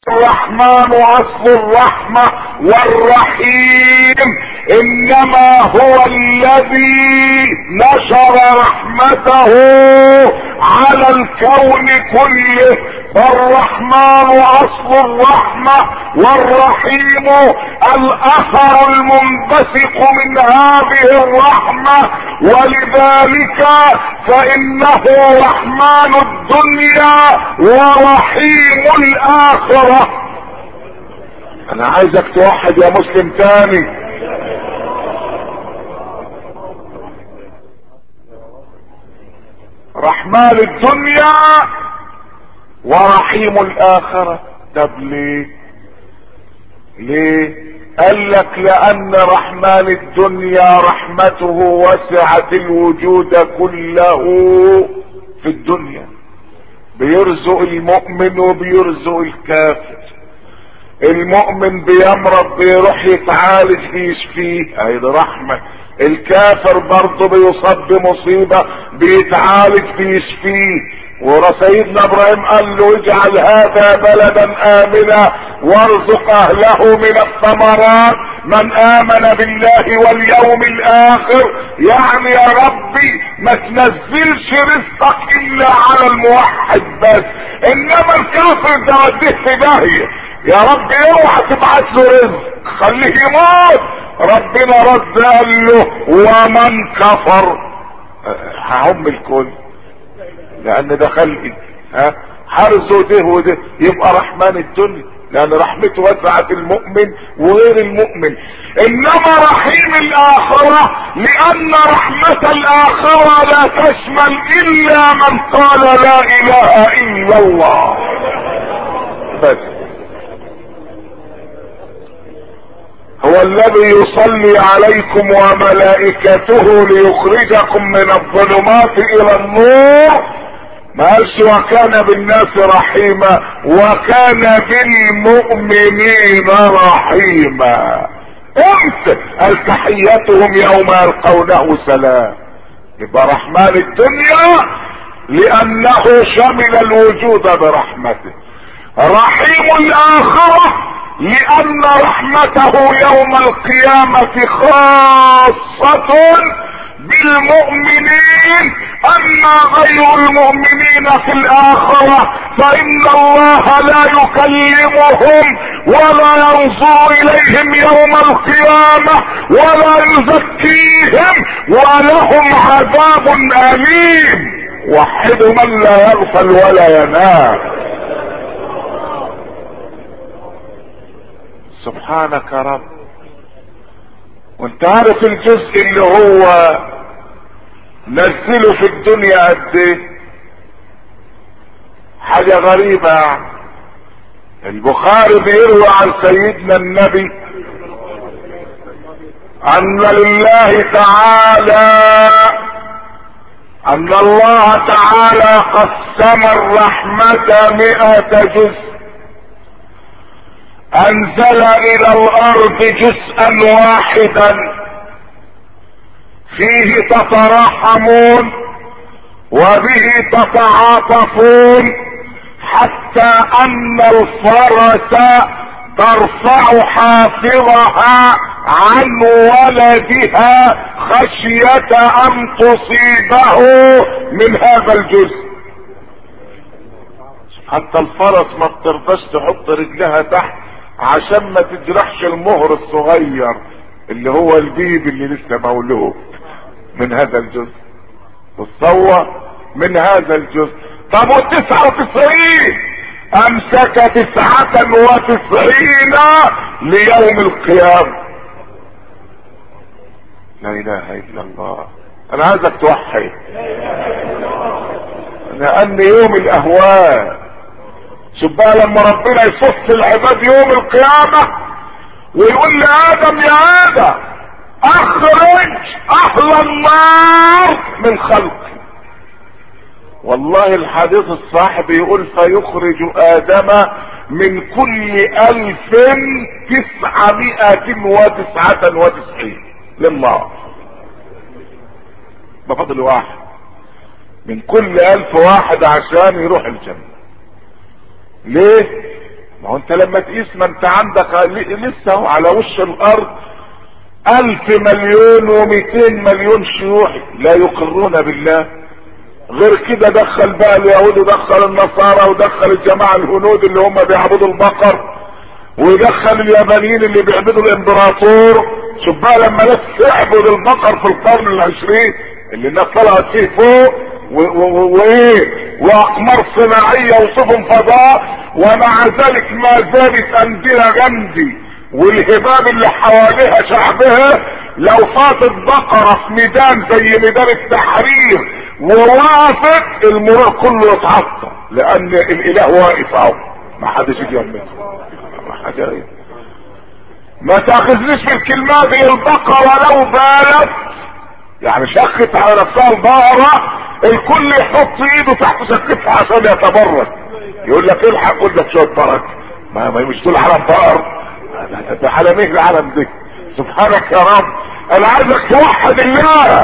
الرحمن اصل الرحمة والرحيم انما هو الذي نشر رحمته على الكون كله فالرحمن اصل الرحمة والرحيم الاثر المنبثق من هذه الرحمة ولذلك فانه رحمن الدنيا ورحيم الاخرة انا عايزك توحد يا مسلم تاني رحمن الدنيا ورحيم الاخرة طب ليه ليه قال لك لان رحمن الدنيا رحمته وسعت الوجود كله في الدنيا بيرزق المؤمن وبيرزق الكافر المؤمن بيمرض بيروح يتعالج بيشفيه هاي رحمة الكافر برضه بيصاب بمصيبة بيتعالج بيشفيه ورسيدنا ابراهيم قال له اجعل هذا بلدا امنا وارزق اهله من الثمرات من امن بالله واليوم الاخر يعني يا ربي ما تنزلش رزقك الا على الموحد بس انما الكافر ده وديه في داهيه يا رب اوعى تبعت له رزق خليه يموت ربنا رد قال له ومن كفر هعم الكل لان ده خلقي ها حرزه ده وده يبقى رحمن الدنيا لان رحمته وسعت المؤمن وغير المؤمن انما رحيم الاخرة لان رحمة الاخرة لا تشمل الا من قال لا اله الا الله بس هو الذي يصلي عليكم وملائكته ليخرجكم من الظلمات الى النور ما قالش وكان بالناس رحيما وكان بالمؤمنين رحيما امتى قال تحيتهم يوم يلقونه سلام يبقى رحمن الدنيا لانه شمل الوجود برحمته رحيم الاخره لان رحمته يوم القيامة خاصة بالمؤمنين اما غير المؤمنين في الاخرة فان الله لا يكلمهم ولا ينظر اليهم يوم القيامة ولا يزكيهم ولهم عذاب اليم وحدوا من لا يغفل ولا ينام سبحانك يا رب وانت عارف الجزء اللي هو نزله في الدنيا قد ايه حاجة غريبة يعني البخاري بيروي عن سيدنا النبي ان لله تعالى ان الله تعالى قسم الرحمة مئة جزء انزل الى الارض جزءا واحدا فيه تتراحمون وبه تتعاطفون حتى ان الفرس ترفع حافظها عن ولدها خشية ان تصيبه من هذا الجزء حتى الفرس ما بترضاش تحط رجلها تحت عشان ما تجرحش المهر الصغير اللي هو البيب اللي لسه مولود من هذا الجزء تصور من هذا الجزء طب والتسعة وتسعين امسك تسعة وتسعين ليوم القيامة لا اله الا الله انا عايزك توحد لان يوم الاهوال شوف بقى لما ربنا يصف العباد يوم القيامة ويقول لآدم يا آدم اخرج اهل النار من خلقي والله الحديث الصح بيقول فيخرج ادم من كل الف تسعمائة وتسعة وتسعين للنار بفضل واحد من كل الف واحد عشان يروح الجنة ليه ما هو انت لما تقيس ما انت عندك لسه على وش الارض الف مليون ومئتين مليون شيوعي لا يقرون بالله غير كده دخل بقى اليهود ودخل النصارى ودخل الجماعة الهنود اللي هم بيعبدوا البقر ويدخل اليابانيين اللي بيعبدوا الامبراطور شوف بقى لما ناس تعبد البقر في القرن العشرين اللي الناس طلعت فيه فوق وايه واقمار صناعيه وسفن فضاء ومع ذلك ما زالت انديه جندي والهباب اللي حواليها شعبها لو فاتت بقرة في ميدان زي ميدان التحرير ووقفت المرور كله يتعطل لان الاله واقف اهو ما حدش يجي يلمسه ما حد ما تاخذنيش في الكلمات هي البقرة لو بالت يعني شخت على نفسها البقرة الكل يحط ايده تحت شكتها عشان يتبرك يقول لك الحق يقول لك شويه برك ما, ما مش دول علم بقر ده علم ايه العالم دي سبحانك يا رب انا عايزك توحد الله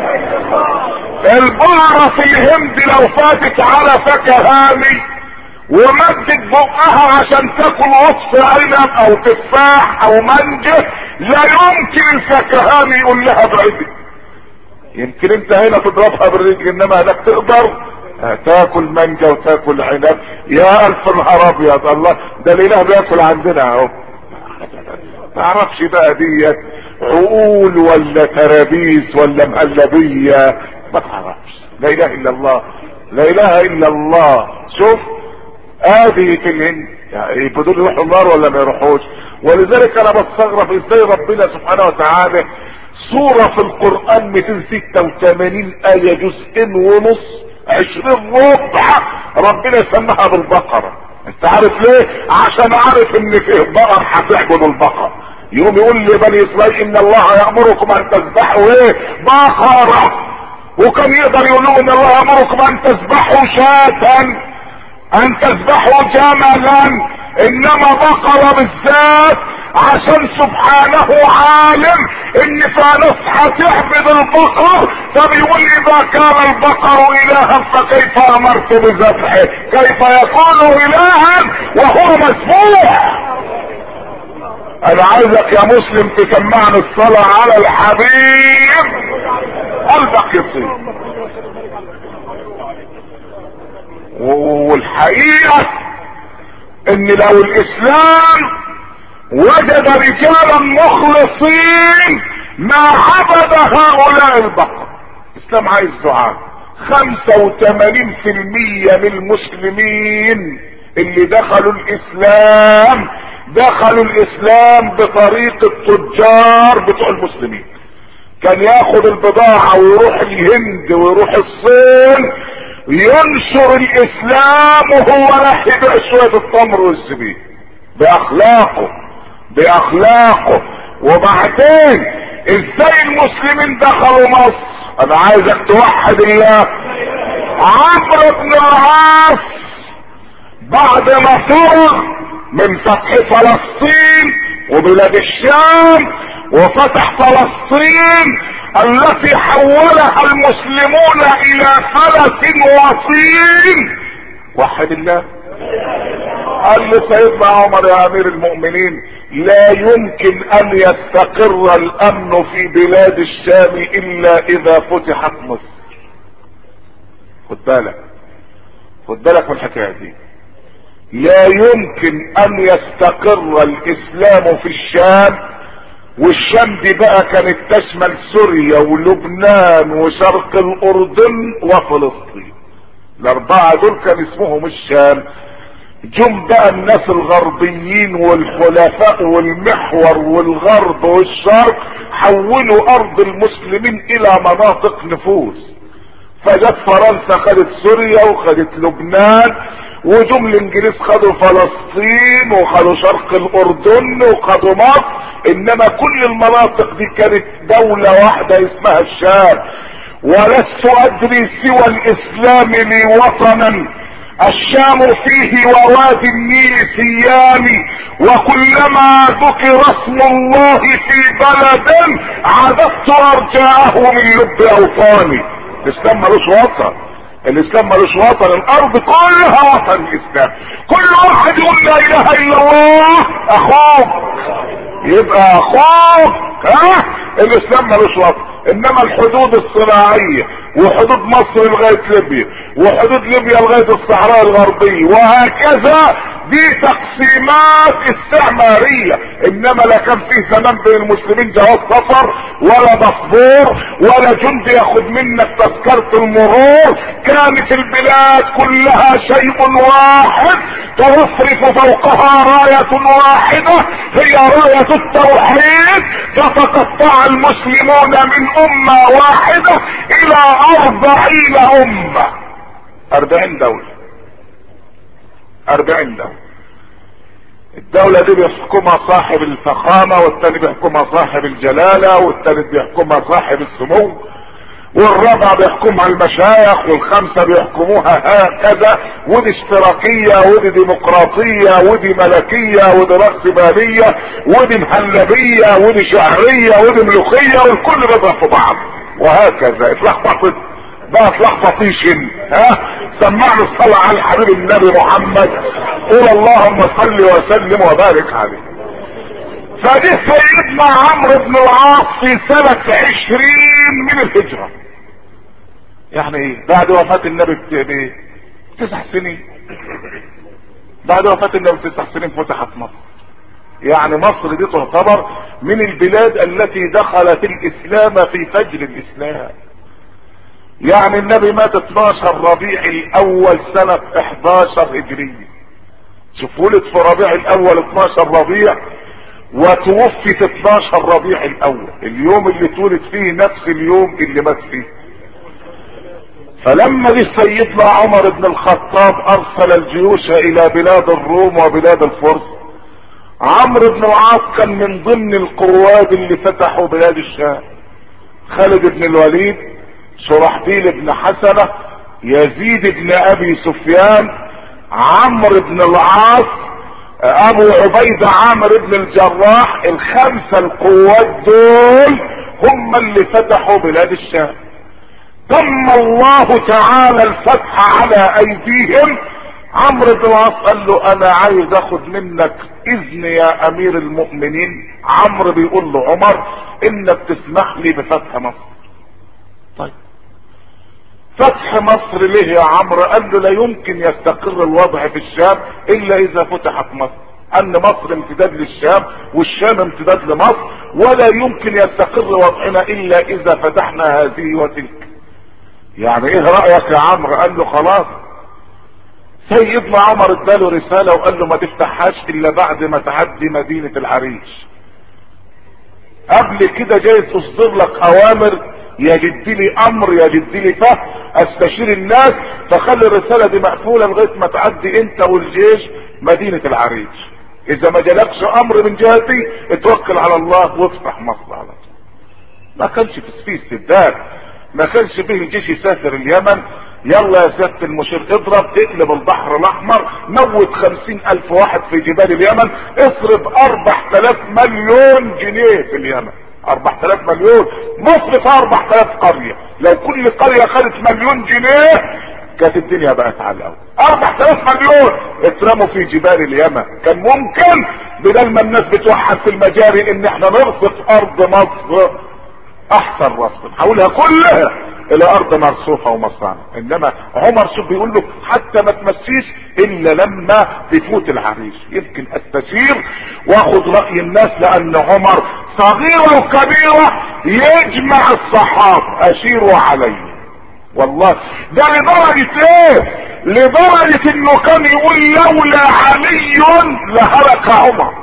البقرة في الهند لو فاتت على فكهاني ومدت بقها عشان تاكل وصف عنب او تفاح او منجه لا يمكن الفكهاني يقول لها ابعدي يمكن انت هنا تضربها بالرجل انما هناك تقدر تاكل مانجا وتاكل عنب يا الف نهار ابيض الله ده الاله بياكل عندنا اهو تعرفش بقى ديت عقول ولا ترابيس ولا مهلبية ما تعرفش لا اله الا الله لا اله الا الله شوف ادي في الهند يعني بدون يروحوا النار ولا ما يروحوش ولذلك انا بستغرب ازاي ربنا سبحانه وتعالى سورة في القرآن 286 آية جزء ونص 20 ربع ربنا سماها بالبقرة انت عارف ليه عشان عارف ان فيه بقر هتعبد البقر يقوم يقول لبني اسرائيل ان الله يأمركم ان تذبحوا ايه بقرة وكان يقدر يقول لهم ان الله يأمركم ان تذبحوا شاة ان تذبحوا جملا انما بقرة بالذات عشان سبحانه عالم ان فانوس هتعبد البقر فبيقول اذا كان البقر الها فكيف امرت بذبحه كيف يكون الها وهو مسبوح انا عايزك يا مسلم تسمعني الصلاة على الحبيب قلبك يصيب والحقيقة ان لو الاسلام وجد رجالا مخلصين ما عبد هؤلاء البقر الاسلام عايز دعاء خمسة وثمانين في المية من المسلمين اللي دخلوا الاسلام دخلوا الاسلام بطريق التجار بتوع المسلمين كان ياخد البضاعة ويروح الهند ويروح الصين ينشر الاسلام وهو راح يبيع شوية التمر والزبيب باخلاقه باخلاقه وبعدين ازاي المسلمين دخلوا مصر انا عايزك توحد الله عمرو بن العاص بعد ما فرغ من فتح فلسطين وبلاد الشام وفتح فلسطين التي حولها المسلمون الى فلس وصين وحد الله قال لسيدنا عمر يا امير المؤمنين لا يمكن ان يستقر الامن في بلاد الشام الا اذا فتحت مصر خد بالك خد بالك من الحكايه دي لا يمكن ان يستقر الاسلام في الشام والشام دي بقى كانت تشمل سوريا ولبنان وشرق الاردن وفلسطين الاربعه دول كان اسمهم الشام جم بقى الناس الغربيين والخلفاء والمحور والغرب والشرق حولوا ارض المسلمين الى مناطق نفوذ فجت فرنسا خدت سوريا وخدت لبنان وجم الانجليز خدوا فلسطين وخدوا شرق الاردن وخدوا مصر انما كل المناطق دي كانت دولة واحدة اسمها الشام ولست ادري سوى الاسلام لي وطنا الشام فيه ووادي النيل سيامي وكلما ذكر اسم الله في بلد عددت ارجاءه من لب اوطاني الاسلام ملوش وطن الاسلام ملوش وطن الارض كلها وطن الاسلام كل واحد يقول لا اله الا الله اخوك يبقى اخوك ها الاسلام ملوش وطن انما الحدود الصناعية وحدود مصر لغاية ليبيا وحدود ليبيا لغاية الصحراء الغربية وهكذا دي تقسيمات استعمارية انما لا كان فيه زمان بين المسلمين جواز سفر ولا باسبور ولا جندي ياخد منك تذكرة المرور كانت البلاد كلها شيء واحد ترفرف فوقها راية واحدة هي راية التوحيد فتقطع المسلمون من امة واحدة الى اربعين امة اربعين دولة اربعين دولة الدولة دي بيحكمها صاحب الفخامة والتاني بيحكمها صاحب الجلالة والتالت بيحكمها صاحب السمو والرابعة بيحكمها المشايخ والخمسة بيحكموها هكذا ودي اشتراكية ودي ديمقراطية ودي ملكية ودي رأسمالية ودي مهلبية ودي شعرية ودي ملوخية والكل بيضرب في بعض وهكذا اتلخبطت بقى اتلخبطيشن ها سمعنا الصلاة على الحبيب النبي محمد قول اللهم صل وسلم وبارك عليه فجه سيدنا عمرو بن العاص في سنة عشرين من الهجرة يعني ايه بعد وفاة النبي بايه تسع سنين بعد وفاة النبي تسع سنين فتحت مصر يعني مصر دي تعتبر من البلاد التي دخلت الاسلام في فجر الاسلام يعني النبي مات 12 ربيع الاول سنة 11 هجرية شوف ولد في ربيع الاول 12 ربيع وتوفي في 12 ربيع الاول اليوم اللي تولد فيه نفس اليوم اللي مات فيه فلما دي سيدنا عمر بن الخطاب ارسل الجيوش الى بلاد الروم وبلاد الفرس عمرو بن العاص كان من ضمن القواد اللي فتحوا بلاد الشام خالد بن الوليد شرحبيل بن حسنة يزيد بن ابي سفيان عمرو بن العاص ابو عبيدة عامر بن الجراح الخمسة القوات دول هم اللي فتحوا بلاد الشام تم الله تعالى الفتح على ايديهم عمرو بن العاص قال له انا عايز اخد منك اذن يا امير المؤمنين عمرو بيقول له عمر انك تسمح لي بفتح مصر طيب فتح مصر ليه يا عمرو قال له لا يمكن يستقر الوضع في الشام الا اذا فتحت مصر ان مصر امتداد للشام والشام امتداد لمصر ولا يمكن يستقر وضعنا الا اذا فتحنا هذه وتلك يعني ايه رأيك يا عمرو قال له خلاص سيدنا عمر اداله رسالة وقال له ما تفتحهاش الا بعد ما تعدي مدينة العريش قبل كده جايز اصدر لك اوامر يا جد لي امر يا جد لي فهم استشير الناس فخلي الرسالة دي مقفولة لغاية ما تعدي انت والجيش مدينة العريش اذا ما جالكش امر من جهتي اتوكل على الله وافتح مصر على طول ما كانش في استبداد ما كانش فيه الجيش يسافر اليمن يلا يا سيادة المشير اضرب اقلب البحر الاحمر موت خمسين الف واحد في جبال اليمن اصرف اربع تلاف مليون جنيه في اليمن اربع تلاف مليون مصر في اربع تلاف قرية لو كل قرية خدت مليون جنيه كانت الدنيا بقت على الاول اربع تلاف مليون اترموا في جبال اليمن كان ممكن بدل ما الناس بتوحد في المجاري ان احنا نرصف ارض مصر احسن رصف نحولها كلها الى ارض مرصوفه ومصانع انما عمر شوف بيقول له حتى ما تمسيش الا لما تفوت العريش يمكن استشير واخد راي الناس لان عمر صغيره وكبيره يجمع الصحابه اشيروا عليه والله ده لدرجة ايه لدرجة انه كان يقول لولا علي لهلك عمر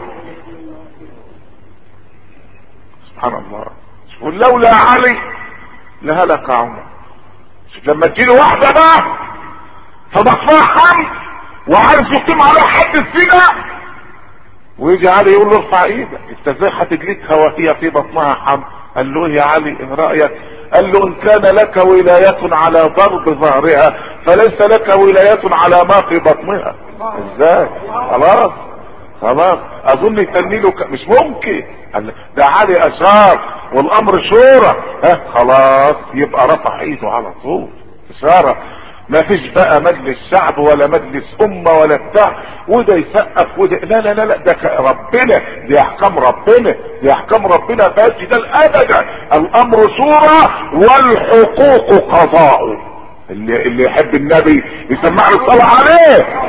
سبحان الله يقول لولا علي لهلك عمر لما تجيله واحدة بقى فبطفها حمل وعايز يقيم على حد الزنا ويجي علي يقول له ارفع ايدك انت ازاي هتجلدها وهي في بطنها حمل قال له يا علي ايه رايك قال له ان كان لك ولاية على ضرب ظهرها فليس لك ولاية على ما في بطنها ازاي خلاص خلاص اظن يتني له ك... مش ممكن قال ده علي اشار والامر شورى ها خلاص يبقى رفع ايده على طول اشارة ما فيش بقى مجلس شعب ولا مجلس امة ولا بتاع وده يسقف وده لا لا لا لا ده ربنا دي احكام ربنا دي احكام ربنا فاتي ده الابدا الامر صورة والحقوق قضاء اللي, اللي يحب النبي يسمع له الصلاة عليه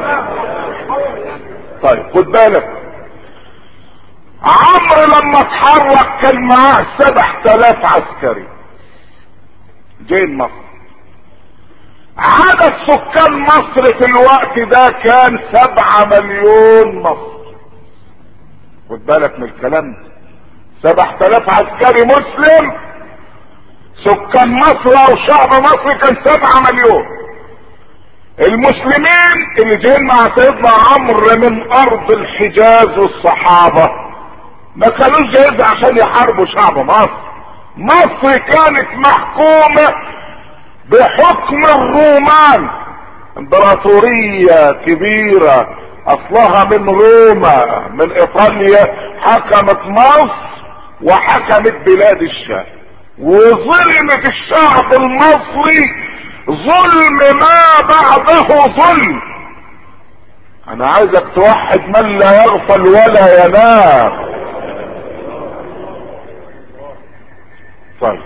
طيب خد بالك عمرو لما اتحرك كان معاه سبع تلاف عسكري جايين مصر عدد سكان مصر في الوقت ده كان سبعة مليون مصر خد بالك من الكلام ده سبع تلاف عسكري مسلم سكان مصر او شعب مصر كان سبعة مليون المسلمين اللي جايين مع سيدنا عمرو من ارض الحجاز والصحابة ما كانوش جايين عشان يحاربوا شعب مصر مصر كانت محكومة بحكم الرومان امبراطورية كبيرة اصلها من روما من ايطاليا حكمت مصر وحكمت بلاد الشام وظلمت الشعب المصري ظلم ما بعده ظلم انا عايزك توحد من لا يغفل ولا ينام طيب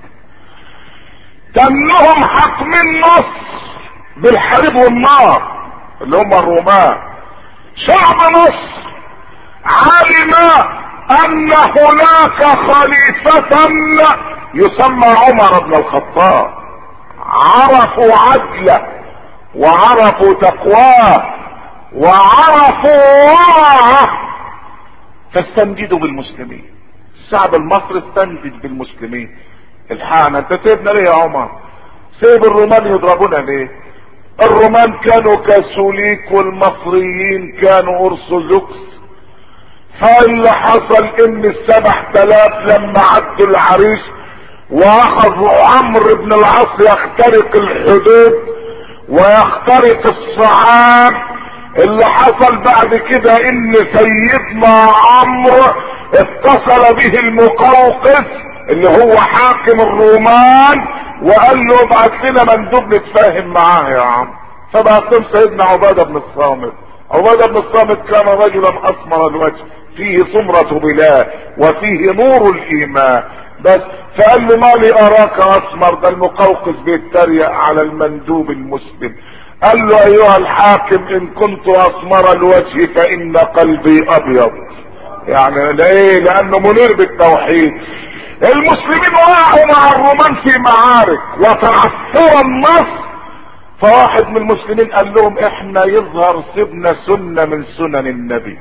كانهم حاكمين مصر بالحرب والنار اللي هم الرومان شعب مصر علم ان هناك خليفة يسمى عمر بن الخطاب عرفوا عدله وعرفوا تقواه وعرفوا ورعه فاستنجدوا بالمسلمين الشعب المصري استنجد بالمسلمين الحقنا انت سيبنا ليه يا عمر سيب الرومان يضربونا ليه الرومان كانوا كاثوليك والمصريين كانوا ارثوذكس فاللي حصل ان السبع تلاف لما عدوا العريش واخذوا عمرو بن العاص يخترق الحدود ويخترق الصعاب اللي حصل بعد كده ان سيدنا عمرو اتصل به المقوقس اللي هو حاكم الرومان وقال له ابعت لنا مندوب نتفاهم معاه يا عم فبعت لهم سيدنا عباده بن الصامت عباده بن الصامت كان رجلا اسمر الوجه فيه سمرة بلاه وفيه نور الايمان بس فقال له ما لي اراك اسمر ده المقوقس بيتريق على المندوب المسلم قال له ايها الحاكم ان كنت اسمر الوجه فان قلبي ابيض يعني ليه لانه منير بالتوحيد المسلمين وقعوا مع الرومان في معارك وتعثر النصر فواحد من المسلمين قال لهم احنا يظهر سيبنا سنة من سنن النبي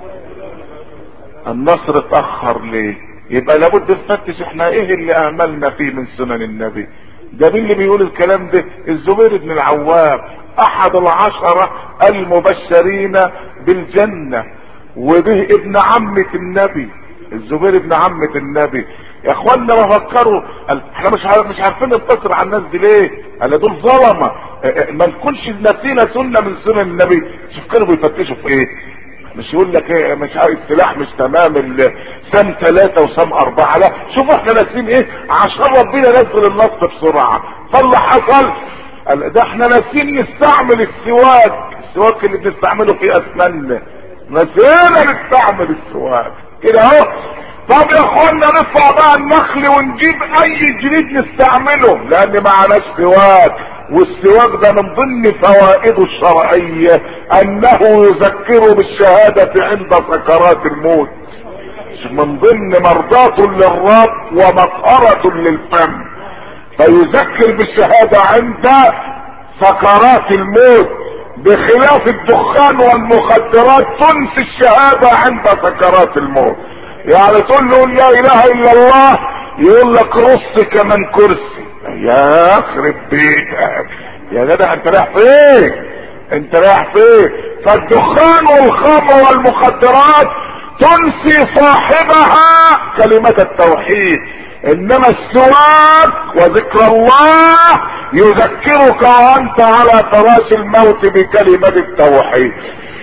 النصر اتأخر ليه يبقى لابد نفتش احنا ايه اللي اعملنا فيه من سنن النبي ده مين اللي بيقول الكلام ده الزبير بن العوام احد العشرة المبشرين بالجنة وبه ابن عمة النبي الزبير ابن عمة النبي يا اخوانا ما فكروا احنا مش عارف مش عارفين ننتصر على الناس دي ليه قال دول ظلمه ما نكونش نسينا سنه من سنن النبي شوف كانوا بيفتشوا في ايه مش يقول لك ايه مش عارف السلاح مش تمام سام ثلاثة وسام أربعة لا شوف احنا ناسين ايه عشان ربنا نزل النص بسرعة فاللي حصل ده احنا ناسين نستعمل السواك السواك اللي بنستعمله في اسناننا نسينا نستعمل السواك كده اهو طب يا اخوانا نطلع بقى النخل ونجيب اي جديد نستعمله لان معناش سواك والسواك ده من ضمن فوائده الشرعية انه يذكره بالشهادة عند سكرات الموت من ضمن مرضاة للرب ومطهرة للفم فيذكر بالشهادة عند سكرات الموت بخلاف الدخان والمخدرات تنسي الشهادة عند سكرات الموت يعني تقول له لا اله الا الله يقول لك رص كمان كرسي يا اخرب بيتك يا جدع انت رايح فين انت رايح فين فالدخان والخمر والمخدرات تنسي صاحبها كلمة التوحيد انما السواك وذكر الله يذكرك وانت على فراش الموت بكلمة التوحيد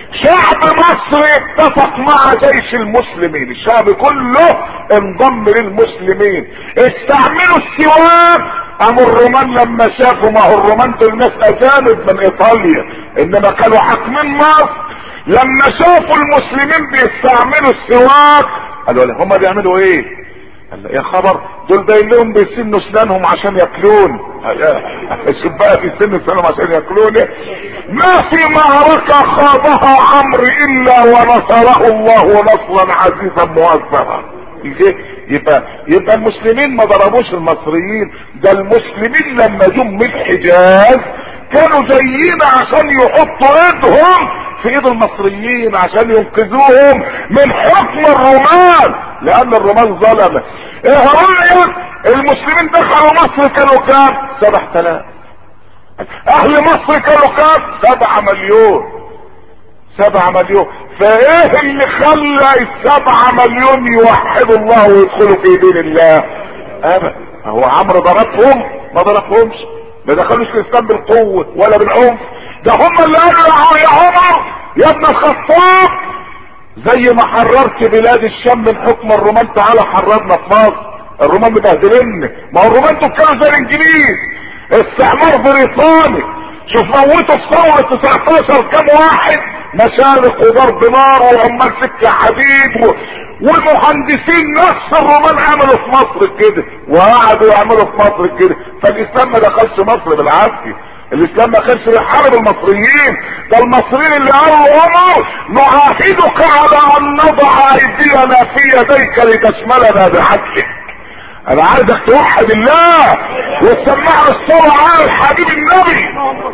شعب مصر اتفق مع جيش المسلمين الشعب كله انضم للمسلمين استعملوا السواك قاموا الرومان لما شافوا ما هو الرومان دول ناس اجانب من ايطاليا انما كانوا حاكمين مصر لما شافوا المسلمين بيستعملوا السواك قالوا هم بيعملوا ايه قال يا خبر دول باين لهم بيسنوا اسنانهم عشان ياكلون شوف بقى بيسنوا اسنانهم عشان ياكلون ما في معركة خاضها عمرو الا ونصره الله نصرا عزيزا مؤثرا يبقى يبقى المسلمين ما ضربوش المصريين ده المسلمين لما جم من الحجاز كانوا جايين عشان يحطوا ايدهم في ايد المصريين عشان ينقذوهم من حكم الرومان لان الرومان ظلمة ايه رأيك المسلمين دخلوا مصر كانوا كام سبع تلاف اهل مصر كانوا كام سبعة مليون سبعة مليون فايه اللي خلى السبعة مليون يوحدوا الله ويدخلوا في دين الله ابدا هو عمرو ضربهم ما ضربهمش ما دخلوش الاسلام بالقوة ولا بالعنف ده هم اللي قالوا يا عمر يا ابن الخطاب زي ما حررت بلاد الشام من حكم الرومان تعالى حررنا في مصر الرومان مبهدلين ما هو الرومان دول كانوا زي الانجليز استعمار بريطاني شوف موتوا في ثورة 19 كام واحد مشارق وضرب نار وعمال سكة حديد و... والمهندسين نفس الرومان عملوا في مصر كده وقعدوا يعملوا في مصر كده فالاسلام ما دخلش مصر بالعافية الاسلام ما كانش بيحارب المصريين ده المصريين اللي قالوا عمر نعاهدك على ان نضع ايدينا في يديك لتشملنا بعدلك انا عايزك توحد الله وتسمع الصلاة على الحبيب النبي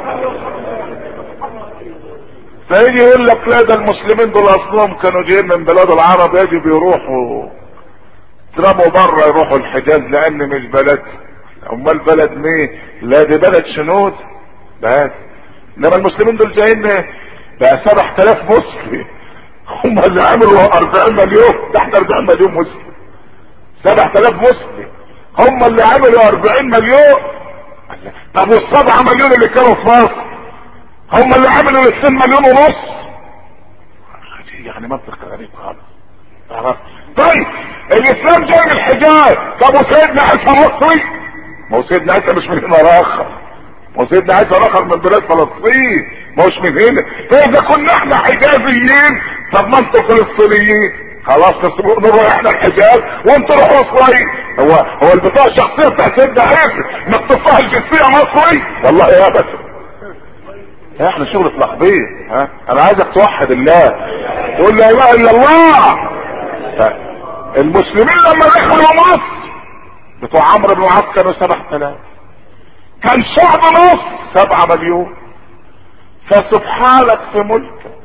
فيجي يقول لك لا ده المسلمين دول اصلهم كانوا جايين من بلاد العرب يجب يروحوا يترموا بره يروحوا الحجاز لان مش بلد امال بلد مين لا دي بلد شنود بس انما المسلمين دول جايين بقى 7000 مسلم هم اللي عملوا 40 مليون تحت 40 مليون مسلم 7000 مسلم هم اللي عملوا 40 مليون طب والسبعة مليون اللي كانوا في مصر هم اللي عملوا الاثنين مليون ونص يعني منطق غريب خالص طيب الاسلام جاي من الحجاز طب وسيدنا عيسى مصري ما هو سيدنا عيسى مش من هنا راخر ما هو سيدنا عيسى راخر من بلاد فلسطين ما هوش من هنا فاذا كنا احنا حجازيين طب ما انتوا فلسطينيين خلاص نروح احنا الحجاز وانتوا روحوا اسرائيل هو هو البطاقه الشخصيه بتاع سيدنا عيسى مكتوب فيها الجنسيه مصري والله يا بس احنا شغل في لحظين ها انا عايزك توحد الله تقول لا اله الا الله المسلمين لما دخلوا مصر بتوع عمرو بن العاص كانوا سبع تلاف كان شعب مصر سبعة مليون فسبحانك في ملكك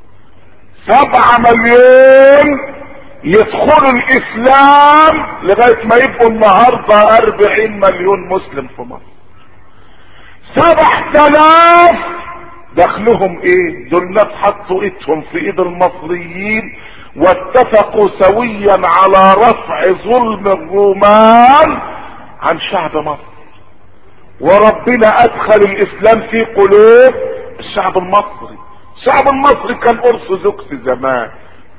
سبعة مليون يدخلوا الاسلام لغاية ما يبقوا النهاردة اربعين مليون مسلم في مصر سبع تلاف دخلهم ايه دول ناس حطوا ايدهم في ايد المصريين واتفقوا سويا على رفع ظلم الرومان عن شعب مصر وربنا ادخل الاسلام في قلوب الشعب المصري الشعب المصري كان ارثوذكس زمان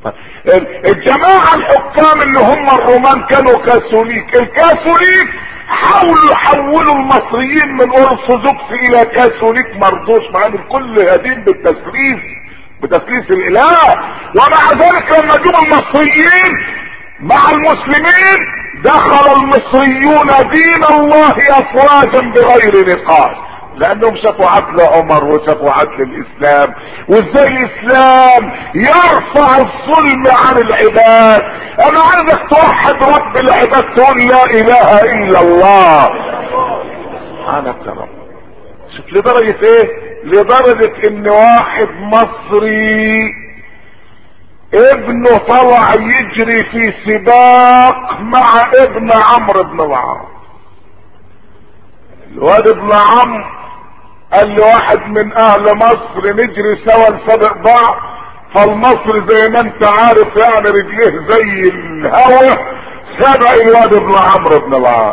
الجماعة الحكام اللي هم الرومان كانوا كاثوليك الكاثوليك حاولوا يحولوا المصريين من ارثوذكس الى كاثوليك مرضوش مع ان الكل هدين بالتسليس بتسليس الاله ومع ذلك لما جم المصريين مع المسلمين دخل المصريون دين الله افواجا بغير نقاش لانهم شافوا عدل عمر وشافوا عدل الاسلام وازاي الاسلام يرفع الظلم عن العباد انا عايزك توحد رب العباد تقول لا اله الا الله سبحانك يا رب شوف لدرجة ايه لدرجة ان واحد مصري ابنه طلع يجري في سباق مع ابن عمرو بن العاص الواد ابن عمرو قال لي واحد من اهل مصر نجري سوا نسابق بعض فالمصري زي ما انت عارف يعني رجليه زي الهوا سبق الواد ابن عمرو بن العاص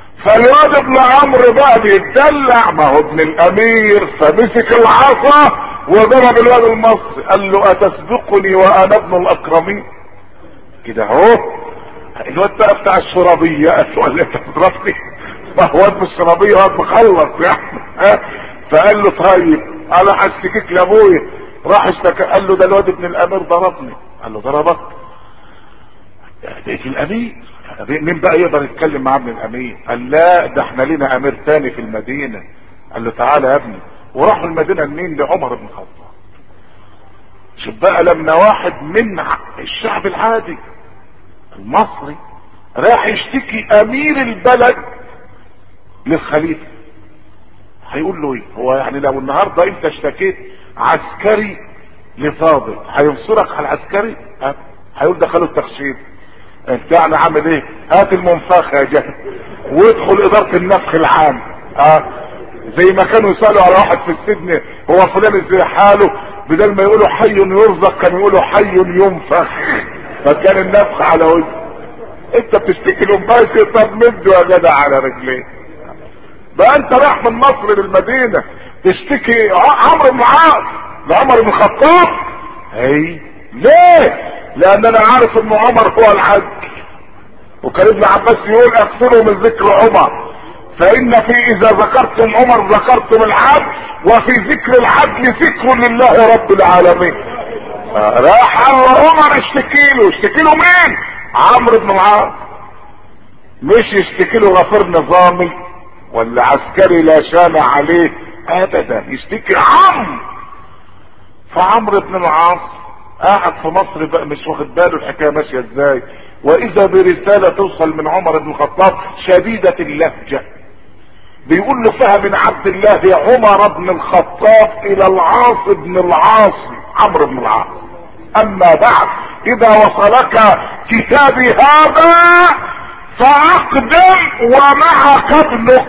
فالواد ابن عمرو بقى بيتدلع ما هو ابن الامير فمسك العصا وضرب الواد المصري قال له اتسبقني وانا ابن الاكرمين كده اهو الواد بقى بتاع الشرابيه قال له قال لي انت بتضربني ما هو واد مش شرابيه واد مخلص يعني ها فقال له طيب انا هشتكيك لابويا راح اشتكى قال له ده الواد ابن الامير ضربني قال له ضربك بقيت الامير مين بقى يقدر يتكلم مع ابن الامير قال لا ده احنا لينا امير تاني في المدينه قال له تعالى يا ابني وراحوا المدينه لمين لعمر بن الخطاب شوف بقى لما واحد من الشعب العادي المصري راح يشتكي امير البلد للخليفه هيقول له ايه هو يعني لو النهارده انت اشتكيت عسكري لفاضل هينصرك على العسكري ها هيقول دخلوا التخشيب انت يعني عامل ايه هات المنفخ يا جهل وادخل اداره النفخ العام ها زي ما كانوا يسالوا على واحد في السجن هو فلان ازاي حاله بدل ما يقولوا حي يرزق كانوا يقولوا حي ينفخ فكان النفخ على وجهه انت بتشتكي له ماشي طب مده يا جدع على رجليه بقى انت رايح من مصر للمدينه تشتكي عمرو بن عاص لعمر بن الخطاب هي ليه لان انا عارف ان عمر هو العدل وكان ابن عباس يقول اكثروا من ذكر عمر فان في اذا ذكرتم عمر ذكرتم العدل وفي ذكر العدل ذكر لله رب العالمين راح عمر اشتكي له اشتكي له مين عمرو بن العاص مش يشتكي له غفير نظامي ولا عسكري لا شان عليه ابدا يشتكي عمرو فعمرو بن العاص قاعد في مصر بقى مش واخد باله الحكايه ماشيه ازاي واذا برساله توصل من عمر بن الخطاب شديده اللهجه بيقول له فيها من عبد الله يا عمر بن الخطاب الى العاص بن العاص عمرو بن العاص اما بعد اذا وصلك كتابي هذا فاقدم ومعك ابنك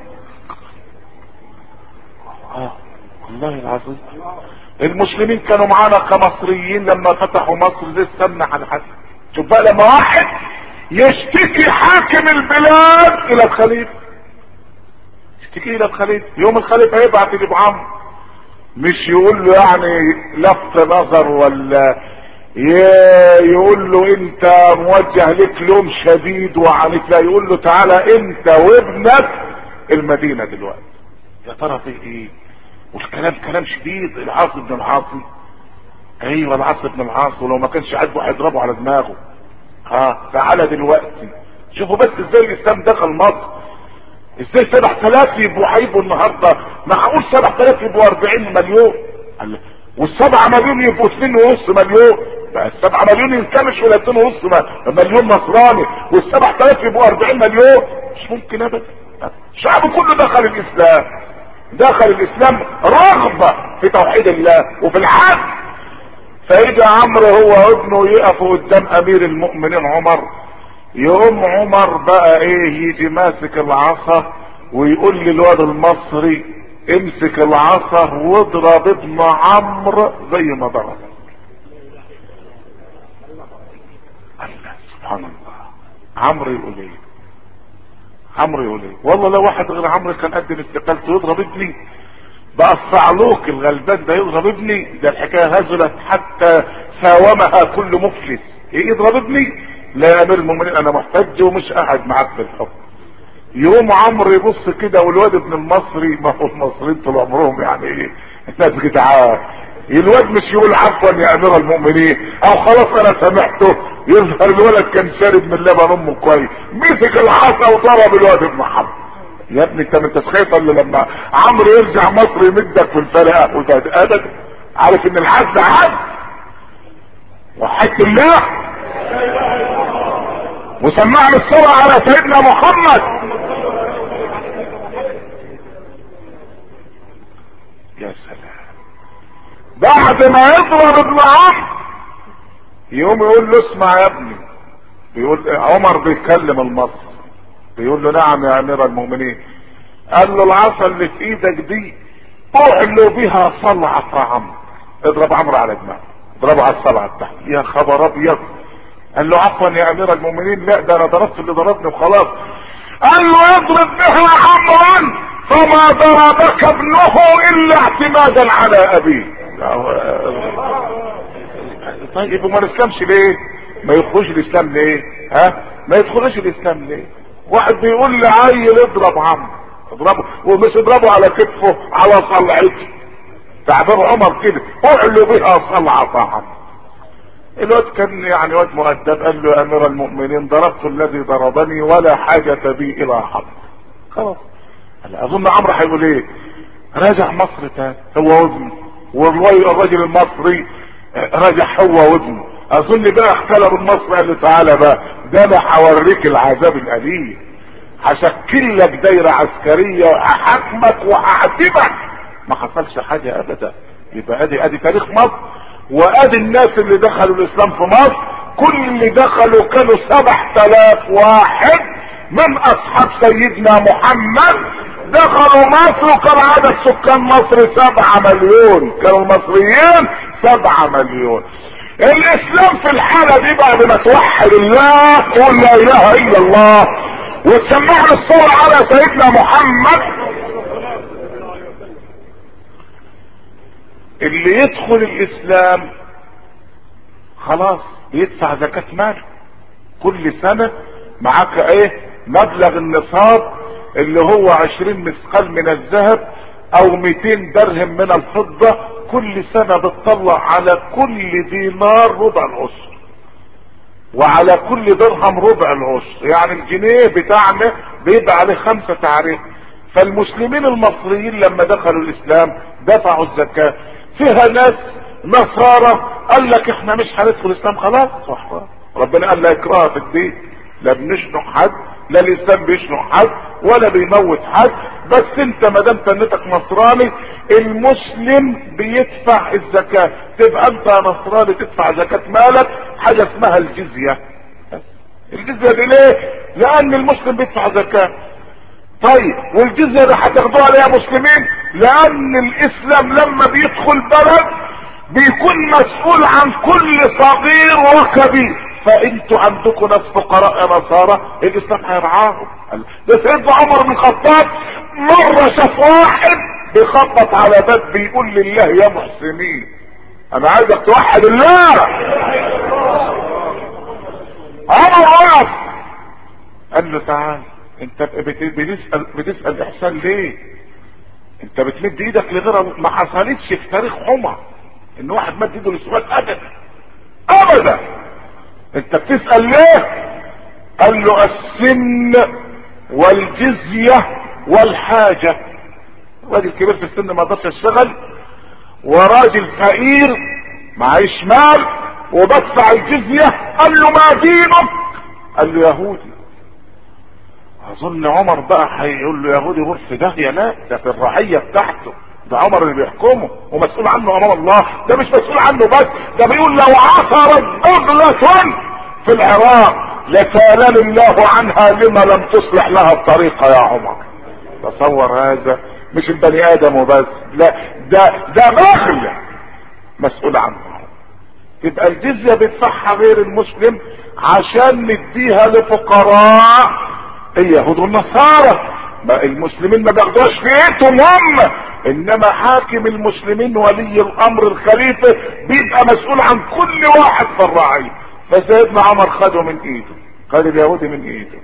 والله العظيم المسلمين كانوا معانا كمصريين لما فتحوا مصر زي السمنة على الحسن شوف بقى لما واحد يشتكي حاكم البلاد الى الخليفة يشتكي الى الخليفة يوم الخليفة يبعت لابو عمرو مش يقول له يعني لفت نظر ولا يقول له انت موجه لك لوم شديد وعنيف لا يقول له تعالى انت وابنك المدينة دلوقتي يا ترى في ايه والكلام كلام شديد العاص بن العاصي ايوه العاص بن العاص ولو ما كانش عاجبه هيضربه على دماغه ها تعالى دلوقتي شوفوا بس ازاي الاسلام دخل مصر ازاي 7000 يبقوا هيبقوا النهارده معقول 7000 يبقوا 40 مليون والسبعة مليون يبقوا 2 ونص مليون بقى السبعة مليون ينكمش ولا 2 ونص مليون نصراني وال7000 يبقوا 40 مليون مش ممكن ابدا الشعب كله دخل الاسلام دخل الاسلام رغبة في توحيد الله وفي العدل فيجي عمرو هو وابنه يقفوا قدام امير المؤمنين عمر يقوم عمر بقى ايه يجي ماسك العصا ويقول للواد المصري امسك العصا واضرب ابن عمرو زي ما ضرب الله سبحان الله عمرو يقول ايه عمرو يقول ايه والله لو واحد غير عمرو كان قدم استقالته يضرب ابني بقى الصعلوك الغلبان ده يضرب ابني ده الحكايه هزلت حتى ساومها كل مفلس ايه يضرب ابني لا يا امير المؤمنين انا محتج ومش قاعد معاك في الحكم يوم عمرو يبص كده والواد ابن المصري ما هو المصريين طول عمرهم يعني ايه الناس جدعان الواد مش يقول عفوا يا امير المؤمنين او خلاص انا سامحته يظهر الولد كان شارب من لبن امه كويس مسك العصا وضرب الواد ابن حمد يا ابني انت ما انتش خايف الا لما عمرو يرجع مصر يمدك في الفرقه وتهد ابدا عارف ان العدل عدل وحد الله وسمعنا الصلاة على سيدنا محمد يا سلام بعد ما يضرب ابن عمرو يقوم يقول له اسمع يا ابني بيقول عمر بيتكلم المصري بيقول له نعم يا امير المؤمنين قال له العصا اللي في ايدك دي اعلو بها صلعة عمرو اضرب عمرو على دماغه اضربه على الصلعة بتاعته يا خبر ابيض قال له عفوا يا امير المؤمنين لا ده انا ضربت اللي ضربني وخلاص قال له اضرب بها عمرا فما ضربك ابنه الا اعتمادا على ابيه طيب وما نسلمش ليه ما يدخلش الاسلام ليه ها ما يدخلش الاسلام ليه واحد بيقول لعيل اضرب عم اضربه ومش اضربه على كتفه على صلعته تعبير عمر كده اعلو بها صلعة عم الواد كان يعني واد مؤدب قال له يا امير المؤمنين ضربت الذي ضربني ولا حاجة بي الى حق خلاص اظن عمرو هيقول ايه راجع مصر تاني هو وابنه والراجل المصري راجع هو وابنه اظن بقى اختلف المصري قال له تعالى بقى ده انا هوريك العذاب الاليم هشكل لك دايرة عسكرية وهحاكمك وهعذبك ما حصلش حاجة ابدا يبقى ادي ادي تاريخ مصر وادي الناس اللي دخلوا الاسلام في مصر كل اللي دخلوا كانوا سبع تلاف واحد من اصحاب سيدنا محمد دخلوا مصر وكان عدد سكان مصر سبعة مليون كانوا المصريين سبعة مليون الاسلام في الحالة دي بعد ما توحد الله تقول لا اله الا الله وتسمع الصور على سيدنا محمد اللي يدخل الاسلام خلاص بيدفع زكاة مال كل سنة معاك ايه مبلغ النصاب اللي هو عشرين مثقال من الذهب او ميتين درهم من الفضة كل سنة بتطلع على كل دينار ربع العشر وعلى كل درهم ربع العشر يعني الجنيه بتاعنا بيبقى عليه خمسة تعريف فالمسلمين المصريين لما دخلوا الاسلام دفعوا الزكاة فيها ناس نصارى قال لك احنا مش هندخل الاسلام خلاص صح ربنا قال لا اكراه في الدين لا بنشنق حد لا الاسلام بيشنق حد ولا بيموت حد بس انت ما دام تنتك نصراني المسلم بيدفع الزكاة تبقى انت نصراني تدفع زكاة مالك حاجة اسمها الجزية الجزية دي ليه لان المسلم بيدفع زكاة طيب والجزية دي هتاخدوها ليه يا مسلمين لان الاسلام لما بيدخل بلد بيكون مسؤول عن كل صغير وكبير فانتوا عندكم ناس فقراء يا نصارى الاسلام هيرعاهم ده سيدنا عمر بن الخطاب مره شاف واحد بيخبط على باب بيقول لله يا محسنين انا عايزك توحد الله عمر وقف قال له تعال انت بتسال بتسال احسان ليه انت بتمد ايدك لغير ما حصلتش في تاريخ عمر ان واحد مد ايده للسؤال ابدا ابدا انت بتسأل ليه قال له السن والجزية والحاجة راجل كبير في السن ما قدرش يشتغل وراجل فقير معيش مال وبدفع الجزية قال له ما دينك قال له يهودي اظن عمر بقى هيقول له يهودي غرف في داهية لا ده في الرعية بتاعته ده عمر اللي بيحكمه ومسؤول عنه امام الله ده مش مسؤول عنه بس ده بيقول لو عثرت بغلة في العراق لسالني الله عنها لما لم تصلح لها الطريقة يا عمر تصور هذا مش البني ادم وبس لا ده ده بغل مسؤول عنه تبقى الجزية بيدفعها غير المسلم عشان نديها لفقراء اليهود والنصارى ما المسلمين ما بياخدوهاش في ايدهم هم انما حاكم المسلمين ولي الامر الخليفه بيبقى مسؤول عن كل واحد في الرعيه فسيدنا عمر خده من ايده خد اليهودي من ايده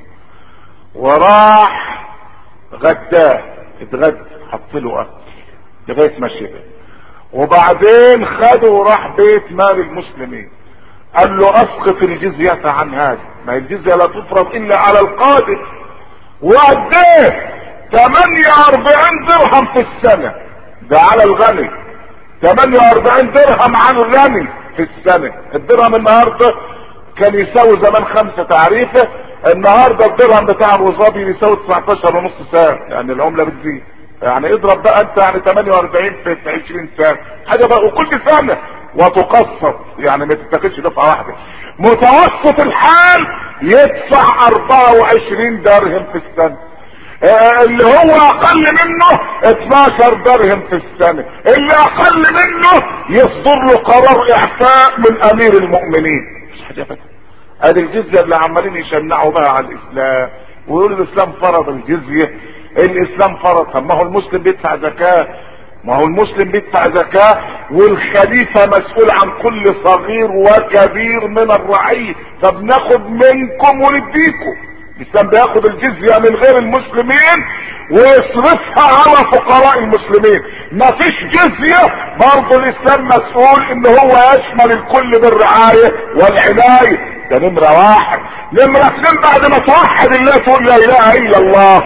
وراح غداه اتغدى حط له اكل لغايه ما شبع وبعدين خده وراح بيت مال المسلمين قال له اسقط الجزية عن هذا ما الجزية لا تفرض الا على القادر وقديه 48 درهم في السنة ده على الغني 48 درهم عن الغني في السنة الدرهم النهاردة كان يساوي زمان خمسة تعريفة النهاردة الدرهم بتاع ابو ظبي يساوي 19 ونص ساعة يعني العملة بتزيد يعني اضرب بقى انت يعني 48 في 20 سنة حاجة بقى وكل سنة وتقسط يعني ما تتاخدش دفعة واحدة متوسط الحال يدفع 24 درهم في السنة اللي هو اقل منه 12 درهم في السنة اللي اقل منه يصدر له قرار اعفاء من امير المؤمنين مش حاجة بس ادي الجزية اللي عمالين يشنعوا بقى على الاسلام ويقولوا الاسلام فرض الجزية الاسلام فرض طب ما هو المسلم بيدفع زكاة ما هو المسلم بيدفع زكاة والخليفة مسؤول عن كل صغير وكبير من الرعية فبناخد منكم ونديكم الاسلام بياخد الجزية من غير المسلمين ويصرفها على فقراء المسلمين ما فيش جزية برضه الاسلام مسؤول ان هو يشمل الكل بالرعاية والعناية ده نمرة واحد نمرة اثنين بعد ما توحد الله تقول لا اله الا الله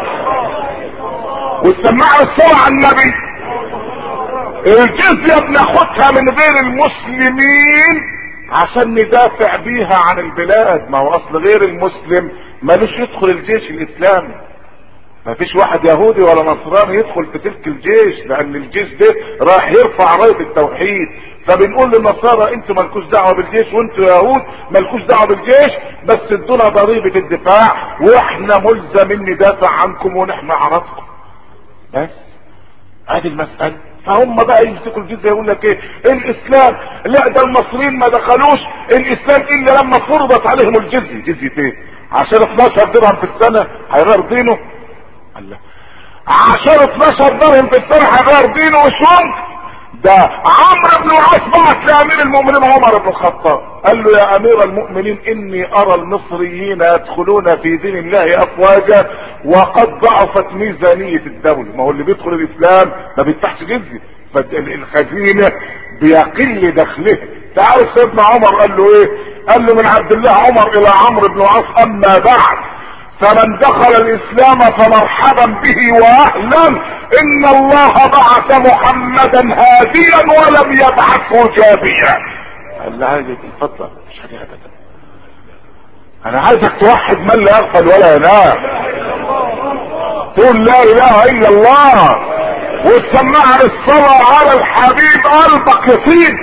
وتسمع الصلاة على النبي الجزية بناخدها من غير المسلمين عشان ندافع بيها عن البلاد ما هو اصل غير المسلم ملوش يدخل الجيش الاسلامي ما فيش واحد يهودي ولا نصراني يدخل في تلك الجيش لان الجيش ده راح يرفع راية التوحيد فبنقول للنصارى انتوا مالكوش دعوة بالجيش وانتوا يهود مالكوش دعوة بالجيش بس ادونا ضريبة الدفاع واحنا ملزمين ندافع عنكم ونحمي عرضكم بس ادي المسألة فهم بقى يمسكوا الجزية يقول لك ايه الاسلام لا ده المصريين ما دخلوش الاسلام الا لما فرضت عليهم الجزية جزية ايه عشان 12 درهم في السنة هيغير دينه الله عشان 12 درهم في السنة هيغير دينه وشو ده عمرو بن العاص بعت لامير المؤمنين عمر بن الخطاب قال له يا امير المؤمنين اني ارى المصريين يدخلون في دين الله افواجا وقد ضعفت ميزانية الدولة ما هو اللي بيدخل الاسلام ما بيدفعش جزية فالخزينة بيقل دخله تعرف سيدنا عمر قال له ايه قال له من عبد الله عمر الى عمرو بن العاص اما بعد فمن دخل الاسلام فمرحبا به واهلا ان الله بعث محمدا هاديا ولم يبعثه جابيا قال له عايزك اتفضل مش حاجه ابدا انا عايزك توحد من لا يغفل ولا ينام تقول لا اله الا الله وتسمع الصلاة على الحبيب قلبك يطيب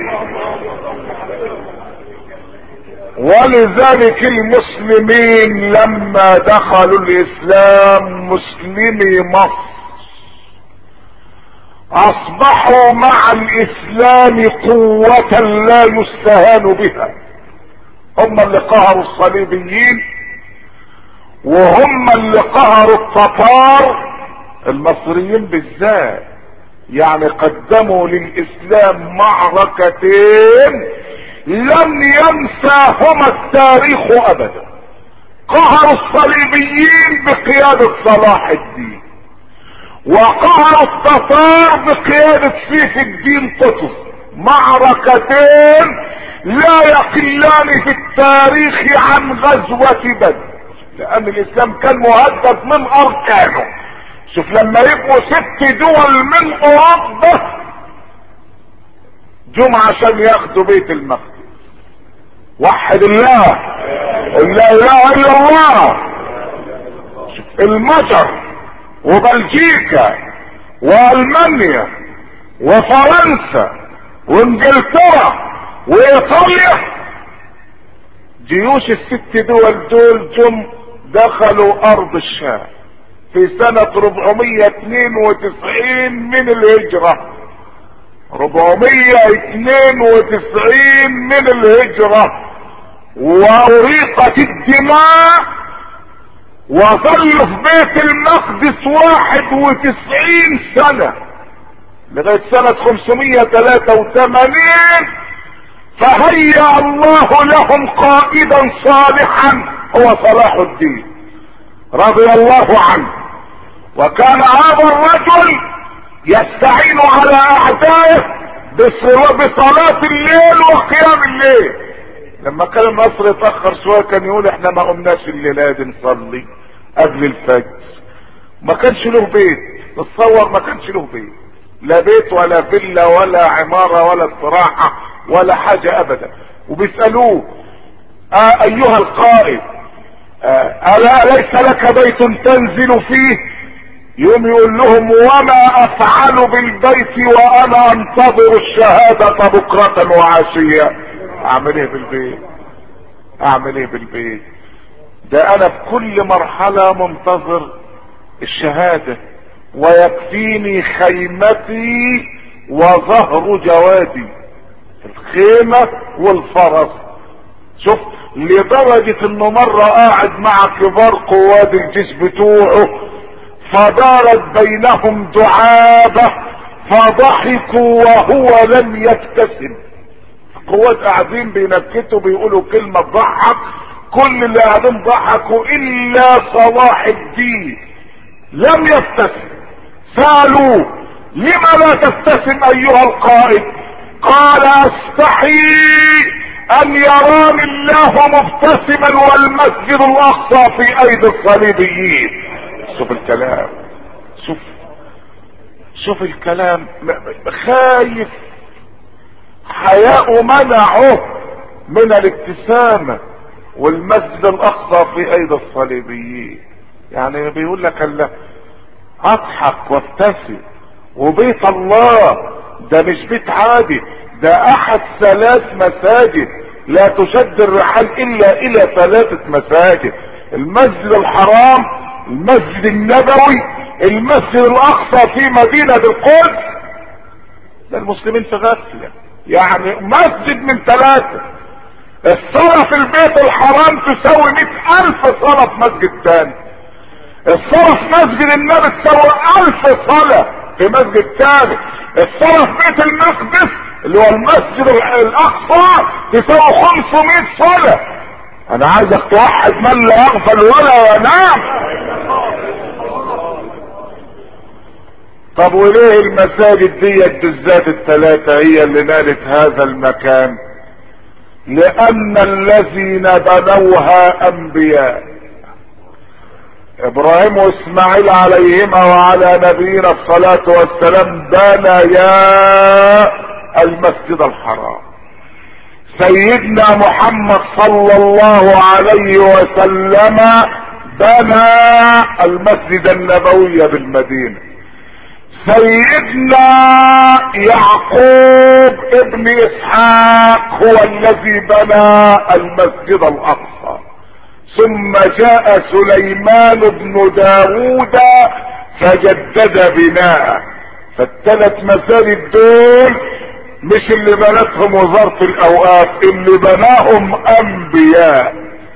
ولذلك المسلمين لما دخلوا الاسلام مسلمي مصر اصبحوا مع الاسلام قوة لا يستهان بها هم اللي قهروا الصليبيين وهم اللي قهروا التتار المصريين بالذات يعني قدموا للاسلام معركتين لم ينساهما التاريخ ابدا قهروا الصليبيين بقيادة صلاح الدين وقهروا التتار بقيادة سيف الدين قطز معركتين لا يقلان في التاريخ عن غزوة بدر لان الاسلام كان مهدد من اركانه شوف لما يبقوا ست دول من اوروبا جم عشان ياخدوا بيت المقدس وحد الله قل لا اله الا الله المجر وبلجيكا والمانيا وفرنسا وانجلترا وايطاليا جيوش الست دول دول جم دخلوا ارض الشام في سنة 492 من الهجرة 492 من الهجرة وأريقت الدماء وظلوا في بيت المقدس 91 سنة لغاية سنة 583 فهيأ الله لهم قائدا صالحا هو صلاح الدين رضي الله عنه وكان هذا الرجل يستعين على اعدائه بصلاة الليل وقيام الليل لما كان النصر يتأخر شوية كان يقول احنا ما قمناش الليلة دي نصلي قبل الفجر ما كانش له بيت تصور ما كانش له بيت لا بيت ولا فيلا ولا عمارة ولا استراحة ولا حاجة ابدا وبيسألوه آه ايها القائد آه الا ليس لك بيت تنزل فيه يوم يقول لهم وما افعل بالبيت وانا انتظر الشهادة بكرة وعشية اعمل ايه بالبيت اعمل ايه بالبيت ده انا في كل مرحلة منتظر الشهادة ويكفيني خيمتي وظهر جوادي الخيمة والفرس شوف لدرجة انه مرة قاعد مع كبار قواد الجيش بتوعه فدارت بينهم دعابة فضحكوا وهو لم يبتسم قوات قاعدين بينكتوا بيقولوا كلمة تضحك كل اللي قاعدين ضحكوا الا صلاح الدين لم يبتسم سألوا لما لا تبتسم ايها القائد قال استحي ان يراني الله مبتسما والمسجد الاقصى في ايدي الصليبيين شوف الكلام شوف شوف الكلام خايف حياء منعه من الابتسامة والمسجد الاقصى في ايدي الصليبيين يعني بيقول لك الله اضحك وابتسم وبيت الله ده مش بيت عادي ده احد ثلاث مساجد لا تشد الرحال الا الى ثلاثة مساجد المسجد الحرام المسجد النبوي المسجد الاقصى في مدينة القدس ده المسلمين في غفلة يعني مسجد من ثلاثة الصلاة في البيت الحرام تساوي مئة الف صلاة في مسجد تاني الصلاة في مسجد النبي تساوي الف صلاة في مسجد تاني الصلاة في بيت المقدس اللي هو المسجد الاقصى تساوي 500 صلاة انا عايزك توحد من لا يغفل ولا ينام طب وليه المساجد ديت بالذات الثلاثة هي اللي نالت هذا المكان لان الذين بنوها انبياء ابراهيم واسماعيل عليهما وعلى نبينا الصلاة والسلام بنيا المسجد الحرام سيدنا محمد صلى الله عليه وسلم بنى المسجد النبوي بالمدينه سيدنا يعقوب ابن اسحاق هو الذي بنى المسجد الاقصى ثم جاء سليمان بن داود فجدد بناءه فالثلاث مساجد دول مش اللي بنتهم وزارة الاوقاف اللي بناهم انبياء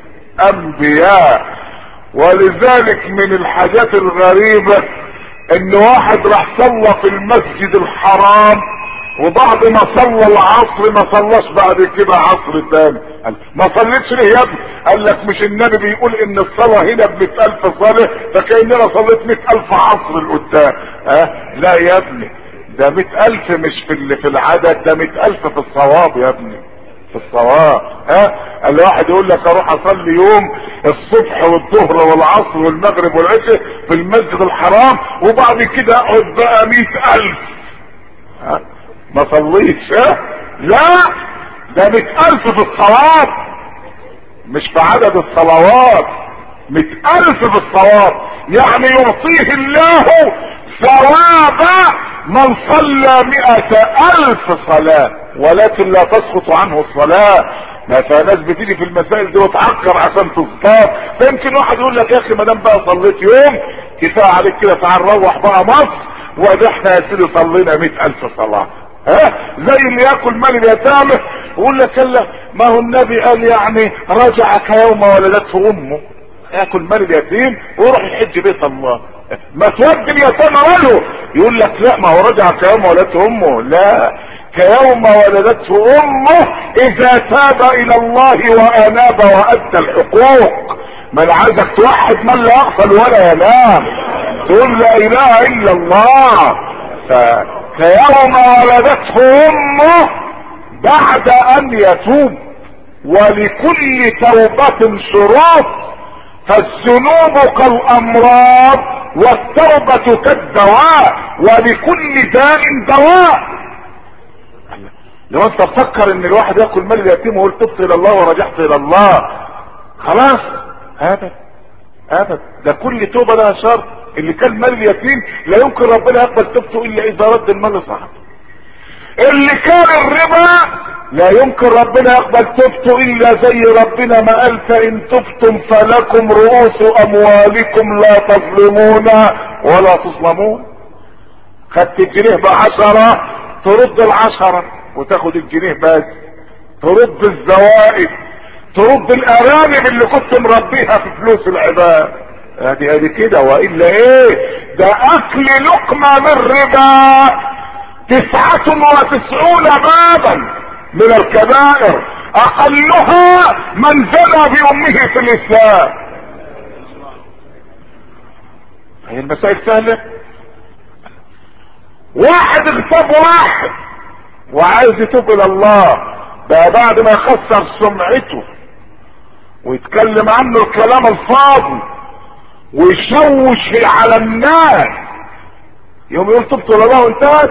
انبياء ولذلك من الحاجات الغريبة ان واحد راح صلى في المسجد الحرام وبعد ما صلى العصر ما صلاش بعد كده عصر تاني قال ما صليتش ليه يا ابني قال لك مش النبي بيقول ان الصلاة هنا بمئة الف صلاة فكأننا صليت مئة الف عصر لقدام ها لا يا ابني ده مئة الف مش في في العدد ده مئة الف في الصواب يا ابني في الصواب ها الواحد يقول لك اروح اصلي يوم الصبح والظهر والعصر والمغرب والعشاء في المسجد الحرام وبعد كده اقعد بقى مئة الف ها ما صليتش ها لا ده مئة الف في الصواب مش في عدد الصلوات مئة الف في الصواب يعني يعطيه الله ثواب من صلى مئة الف صلاة ولكن لا تسقط عنه الصلاة ما ناس بتيجي في المسائل دي وتعكر عشان تصطاد فيمكن واحد يقول لك يا اخي ما دام بقى صليت يوم كفايه عليك كده تعال روح بقى مصر وده احنا يا سيدي صلينا مئة الف صلاة ها زي اللي ياكل مال اليتامى يقول لك لا ما هو النبي قال يعني رجع كيوم ولدته امه ياكل مال اليتيم ويروح يحج بيت الله ما تودي اليتامى ماله يقول لك لا ما هو رجع كيوم ولدته امه لا كيوم ولدته امه اذا تاب الى الله واناب وادى الحقوق من عايزك توحد من لا يغفل ولا ينام تقول لا اله الا الله فكيوم ولدته امه بعد ان يتوب ولكل توبة شروط فالذنوب كالامراض والتوبة كالدواء ولكل داء دواء لو انت تفكر ان الواحد ياكل مال اليتيم ويقول تبت الى الله ورجعت الى الله خلاص ابدا ابدا ده كل توبة لها شرط اللي كان مال اليتيم لا يمكن ربنا يقبل توبته الا اذا رد المال لصاحبه اللي كان الربا لا يمكن ربنا يقبل توبته الا زي ربنا ما قال فان تبتم فلكم رؤوس اموالكم لا تظلمون ولا تظلمون خدت الجنيه بعشرة ترد العشرة وتاخد الجنيه بس ترد الزوائد ترد الارانب اللي كنت مربيها في فلوس العباد ادي ادي كده والا ايه ده اكل لقمة من ربا تسعة وتسعون بابا من الكبائر اقلها من زنى بامه في الاسلام هي المسائل سهلة واحد اغتاب واحد وعايز يتوب الى الله ده بعد ما يخسر سمعته ويتكلم عنه الكلام الفاضي ويشوش على الناس يوم يقول تبت الى الله وانتهت